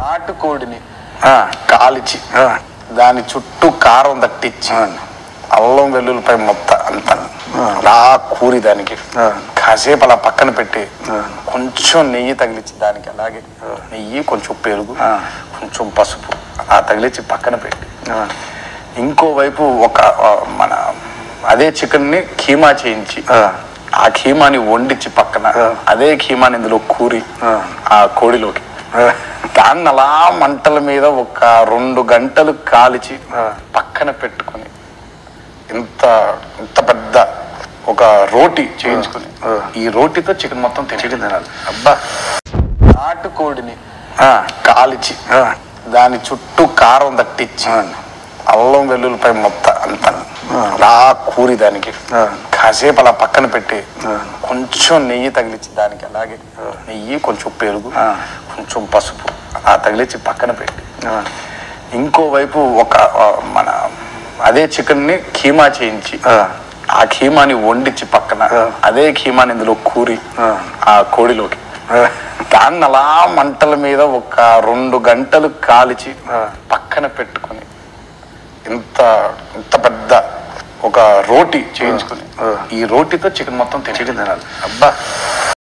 నాటుకోడిని ఆ, కాల్చి ఆ, దాని చుట్టూ కారం దట్టించి అవును. అల్లం వెల్లుల్లిపై మొత్తం అంత రా కూరి దానికి ఆ. కాసేపు అలా పక్కన పెట్టి ఆ. కొంచెం నెయ్యి తగిలించి దానికి అలాగే నెయ్యి కొంచెం పెరుగు ఆ. కొంచెం పసుపు ఆ తగిలించి పక్కన పెట్టి ఆ, ఇంకోవైపు ఒక ఆ, మన అదే చికెన్ ని కీమా చేయించి ఆ. ఆ కీమాని వండించి పక్కన ఆ. అదే కీమాని ఇందులో కూరి ఆ. ఆ కోడిలోకి ఆ, దాన్ని అలా మంటల మీద ఒక రెండు గంటలు కాల్చి ఆ. పక్కన పెట్టుకొని ఇంత ఇంత పెద్ద ఒక రోటీ చేయించుకొని ఆ. ఈ రోటీతో చికెన్ మొత్తం తిని చికెన్ తినాలి. అబ్బా నాటుకోడిని ఆ, కాల్చి ఆ, దాని చుట్టూ కారం దట్టించి అవును. అల్లం వెల్లుల్లిపై మొత్తం అంత రా కూరి దానికి ఆ. కాసేపు అలా పక్కన పెట్టి ఆ. కొంచెం నెయ్యి తగిలించి దానికి అలాగే నెయ్యి కొంచెం పెరుగు ఆ. కొంచెం పసుపు ఆ తగిలించి పక్కన పెట్టి ఆ, ఇంకోవైపు ఒక ఆ, మన అదే చికెన్ ని కీమా చేయించి ఆ. ఆ కీమాని వండించి పక్కన ఆ. అదే కీమాని ఇందులో కూరి ఆ. ఆ కోడిలోకి ఆ, దాన్ని అలా మంటల మీద ఒక రెండు గంటలు కాల్చి ఆ. పక్కన పెట్టుకొని ఇంత ఇంత పెద్ద ఒక రోటీ చేయించుకొని ఆ. ఈ రోటీతో చికెన్ మొత్తం తిని చికెన్ తినాలి. అబ్బా